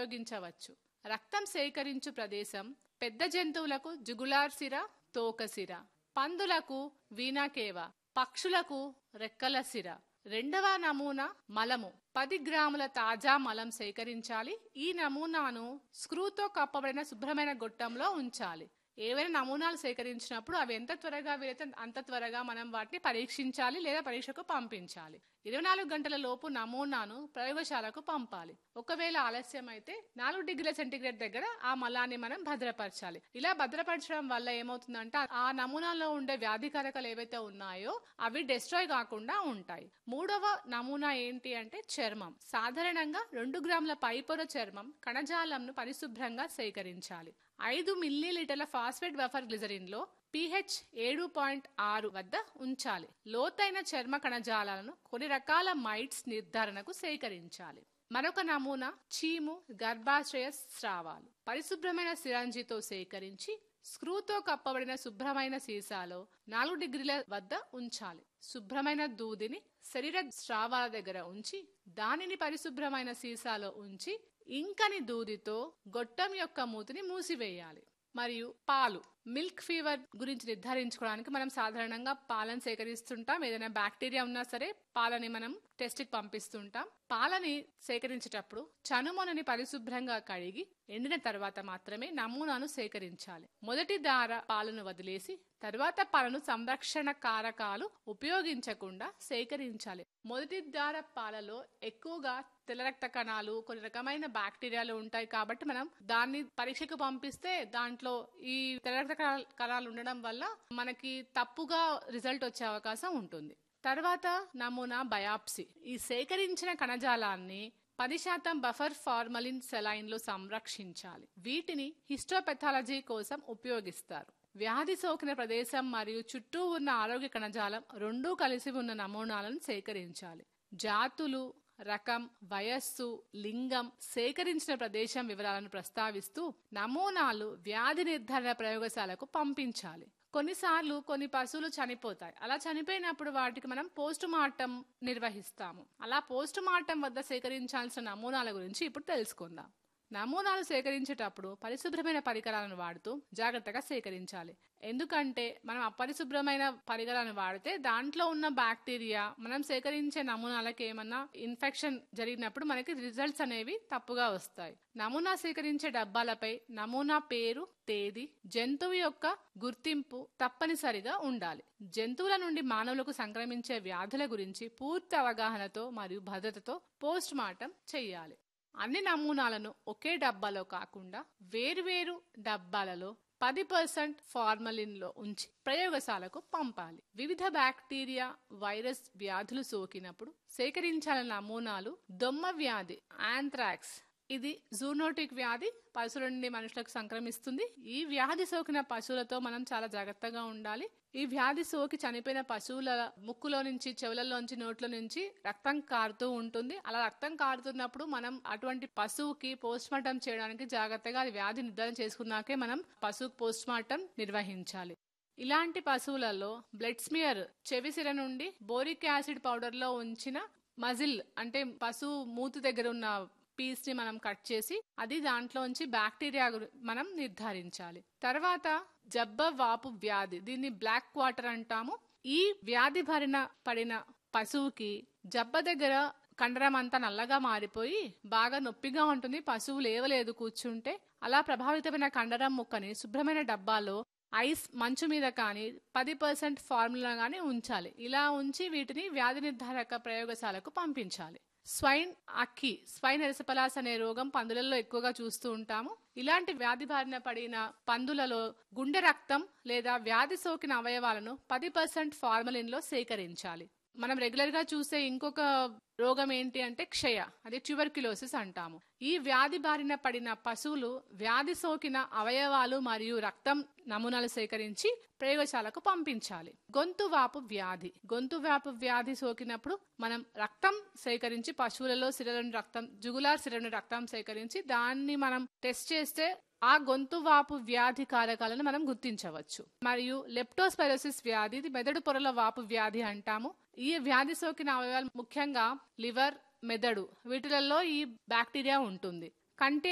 ఉపయోగించవచ్చు రక్తం సేకరించు ప్రదేశం పెద్ద జంతువులకు జుగులార్ సిర తోక సిర పందులకు వీణాకేవ పక్షులకు రెక్కల సిర రెండవ నమూనా మలము పది గ్రాముల తాజా మలం సేకరించాలి ఈ నమూనాను స్క్రూతో కప్పబడిన శుభ్రమైన గొట్టంలో ఉంచాలి ఏవైనా నమూనాలు సేకరించినప్పుడు అవి ఎంత త్వరగా వీలైతే అంత త్వరగా మనం వాటిని పరీక్షించాలి లేదా పరీక్షకు పంపించాలి ఇరవై నాలుగు గంటల లోపు నమూనాను ప్రయోగశాలకు పంపాలి ఒకవేళ ఆలస్యం అయితే నాలుగు డిగ్రీల సెంటీగ్రేడ్ దగ్గర ఆ మలాన్ని మనం భద్రపరచాలి ఇలా భద్రపరచడం వల్ల ఏమవుతుందంటే ఆ నమూనాలో ఉండే వ్యాధికారకాలు ఏవైతే ఉన్నాయో అవి డెస్ట్రాయ్ కాకుండా ఉంటాయి మూడవ నమూనా ఏంటి అంటే చర్మం సాధారణంగా రెండు గ్రాముల పైపొర చర్మం కణజాలంను పరిశుభ్రంగా సేకరించాలి ఐదు మిల్లీలీటర్ల ఫాస్ఫేట్ బఫర్ గ్లిజరిన్ లో పిహెచ్ ఏడు పాయింట్ ఆరు వద్ద ఉంచాలి లోతైన చర్మ కణజాలాలను కొన్ని రకాల మైట్స్ నిర్ధారణకు సేకరించాలి మరొక నమూనా చీము గర్భాశయ స్రావాలు పరిశుభ్రమైన సిరంజితో సేకరించి స్క్రూతో కప్పబడిన శుభ్రమైన సీసాలో నాలుగు డిగ్రీల వద్ద ఉంచాలి శుభ్రమైన దూదిని శరీర స్రావాల దగ్గర ఉంచి దానిని పరిశుభ్రమైన సీసాలో ఉంచి ఇంకని దూదితో గొట్టం యొక్క మూతిని మూసివేయాలి మరియు పాలు మిల్క్ ఫీవర్ గురించి నిర్ధారించుకోవడానికి మనం సాధారణంగా పాలను సేకరిస్తుంటాం ఏదైనా బ్యాక్టీరియా ఉన్నా సరే పాలని మనం టెస్ట్కి పంపిస్తుంటాం పాలని సేకరించేటప్పుడు చనుమొనని పరిశుభ్రంగా కడిగి ఎండిన తర్వాత మాత్రమే నమూనాను సేకరించాలి మొదటి దార పాలను వదిలేసి తర్వాత పాలను సంరక్షణ కారకాలు ఉపయోగించకుండా సేకరించాలి మొదటి దార పాలలో ఎక్కువగా తెల్ల రక్త కణాలు కొన్ని రకమైన బ్యాక్టీరియాలు ఉంటాయి కాబట్టి మనం దాన్ని పరీక్షకు పంపిస్తే దాంట్లో ఈ తెల్ల రక్త కణాలు ఉండడం వల్ల మనకి తప్పుగా రిజల్ట్ వచ్చే అవకాశం ఉంటుంది తర్వాత నమూనా బయాప్సీ ఈ సేకరించిన కణజాలాన్ని పది శాతం బఫర్ ఫార్మలిన్ సెలైన్ లో సంరక్షించాలి వీటిని హిస్టోపెథాలజీ కోసం ఉపయోగిస్తారు వ్యాధి సోకిన ప్రదేశం మరియు చుట్టూ ఉన్న ఆరోగ్య కణజాలం రెండూ కలిసి ఉన్న నమూనాలను సేకరించాలి జాతులు రకం వయస్సు లింగం సేకరించిన ప్రదేశం వివరాలను ప్రస్తావిస్తూ నమూనాలు వ్యాధి నిర్ధారణ ప్రయోగశాలకు పంపించాలి కొన్నిసార్లు కొన్ని పశువులు చనిపోతాయి అలా చనిపోయినప్పుడు వాటికి మనం పోస్ట్ మార్టం నిర్వహిస్తాము అలా పోస్ట్ మార్టం వద్ద సేకరించాల్సిన నమూనాల గురించి ఇప్పుడు తెలుసుకుందాం నమూనాలు సేకరించేటప్పుడు పరిశుభ్రమైన పరికరాలను వాడుతూ జాగ్రత్తగా సేకరించాలి ఎందుకంటే మనం అపరిశుభ్రమైన పరికరాలను వాడితే దాంట్లో ఉన్న బ్యాక్టీరియా మనం సేకరించే నమూనాలకు ఏమన్నా ఇన్ఫెక్షన్ జరిగినప్పుడు మనకి రిజల్ట్స్ అనేవి తప్పుగా వస్తాయి నమూనా సేకరించే డబ్బాలపై నమూనా పేరు తేదీ జంతువు యొక్క గుర్తింపు తప్పనిసరిగా ఉండాలి జంతువుల నుండి మానవులకు సంక్రమించే వ్యాధుల గురించి పూర్తి అవగాహనతో మరియు భద్రతతో పోస్ట్ మార్టం చేయాలి అన్ని నమూనాలను ఒకే డబ్బాలో కాకుండా వేరువేరు డబ్బాలలో పది పర్సెంట్ ఫార్మలిన్ లో ఉంచి ప్రయోగశాలకు పంపాలి వివిధ బ్యాక్టీరియా వైరస్ వ్యాధులు సోకినప్పుడు సేకరించాల నమూనాలు దొమ్మ వ్యాధి ఆంథ్రాక్స్ ఇది జూనోటిక్ వ్యాధి పశువుల నుండి మనుషులకు సంక్రమిస్తుంది ఈ వ్యాధి సోకిన పశువులతో మనం చాలా జాగ్రత్తగా ఉండాలి ఈ వ్యాధి సోకి చనిపోయిన పశువుల ముక్కులో నుంచి చెవులలో నోట్ల నుంచి రక్తం కారుతూ ఉంటుంది అలా రక్తం కారుతున్నప్పుడు మనం అటువంటి పశువుకి పోస్ట్ మార్టం చేయడానికి జాగ్రత్తగా అది వ్యాధి నిర్ధారణ చేసుకున్నాకే మనం పశువుకి పోస్ట్ మార్టం నిర్వహించాలి ఇలాంటి పశువులలో బ్లడ్ స్మియర్ చెవిసిర నుండి బోరిక్ యాసిడ్ పౌడర్ లో ఉంచిన మజిల్ అంటే పశువు మూతి దగ్గర ఉన్న పీస్ ని మనం కట్ చేసి అది దాంట్లోంచి బ్యాక్టీరియా మనం నిర్ధారించాలి తర్వాత జబ్బ వాపు వ్యాధి దీన్ని బ్లాక్ వాటర్ అంటాము ఈ వ్యాధి బారిన పడిన పశువుకి జబ్బ దగ్గర కండరం అంతా నల్లగా మారిపోయి బాగా నొప్పిగా ఉంటుంది పశువు లేవలేదు కూర్చుంటే అలా ప్రభావితమైన కండరం ముక్కని శుభ్రమైన డబ్బాలో ఐస్ మంచు మీద కానీ పది పర్సెంట్ ఫార్ములా కానీ ఉంచాలి ఇలా ఉంచి వీటిని వ్యాధి నిర్ధారక ప్రయోగశాలకు పంపించాలి స్వైన్ అక్కి స్వైన్ ఎరసపలాస్ అనే రోగం పందులలో ఎక్కువగా చూస్తూ ఉంటాము ఇలాంటి వ్యాధి బారిన పడిన పందులలో గుండె రక్తం లేదా వ్యాధి సోకిన అవయవాలను పది పర్సెంట్ ఫార్మలిన్ లో సేకరించాలి మనం రెగ్యులర్ గా చూసే ఇంకొక రోగం ఏంటి అంటే క్షయ అది ట్యూబర్క్యులోసిస్ అంటాము ఈ వ్యాధి బారిన పడిన పశువులు వ్యాధి సోకిన అవయవాలు మరియు రక్తం నమూనాలు సేకరించి ప్రయోగశాలకు పంపించాలి గొంతు వాపు వ్యాధి గొంతు వాపు వ్యాధి సోకినప్పుడు మనం రక్తం సేకరించి పశువులలో సిరలను రక్తం జుగులార్ సిరను రక్తం సేకరించి దాన్ని మనం టెస్ట్ చేస్తే ఆ గొంతు వాపు వ్యాధి కారకాలను మనం గుర్తించవచ్చు మరియు లెప్టోస్పైరోసిస్ వ్యాధి ఇది మెదడు పొరల వాపు వ్యాధి అంటాము ఈ వ్యాధి సోకిన అవయవాలు ముఖ్యంగా లివర్ మెదడు వీటిలలో ఈ బ్యాక్టీరియా ఉంటుంది కంటి